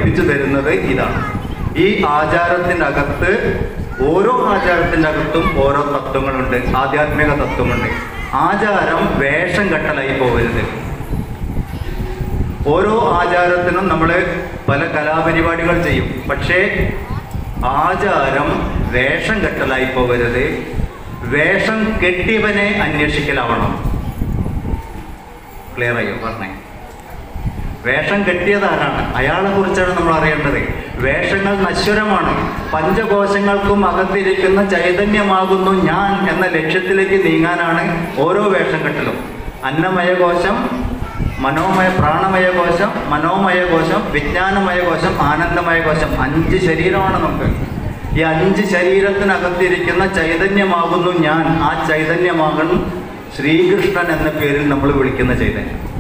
പഠിപ്പിച്ചു തരുന്നത് ഇതാണ് ഈ ആചാരത്തിനകത്ത് ഓരോ ആചാരത്തിൻ്റെ അകത്തും ഓരോ തത്വങ്ങളുണ്ട് ആധ്യാത്മിക തത്വമുണ്ട് ആചാരം വേഷം കെട്ടലായി പോകരുത് ഓരോ ആചാരത്തിനും നമ്മൾ പല കലാപരിപാടികൾ ചെയ്യും പക്ഷേ ആചാരം വേഷം കെട്ടലായി പോകരുത് വേഷം കെട്ടിയവനെ അന്വേഷിക്കലാവണം ക്ലിയർ ആയോ പറഞ്ഞേ വേഷം കെട്ടിയത് ആരാണ് അയാളെ കുറിച്ചാണ് നമ്മൾ അറിയേണ്ടത് വേഷങ്ങൾ നശ്വരമാണ് പഞ്ചകോശങ്ങൾക്കും അകത്തിരിക്കുന്ന ചൈതന്യമാകുന്നു ഞാൻ എന്ന ലക്ഷ്യത്തിലേക്ക് നീങ്ങാനാണ് ഓരോ വേഷം കെട്ടലും അന്നമയ കോശം മനോമയ പ്രാണമയ കോശം മനോമയ കോശം വിജ്ഞാനമയ കോശം ആനന്ദമയ കോശം അഞ്ച് ശരീരമാണ് നമുക്ക് ഈ അഞ്ച് ശരീരത്തിനകത്തിരിക്കുന്ന ചൈതന്യമാകുന്നു ഞാൻ ആ ചൈതന്യമാകണം ശ്രീകൃഷ്ണൻ എന്ന പേരിൽ നമ്മൾ വിളിക്കുന്ന ചൈതന്യം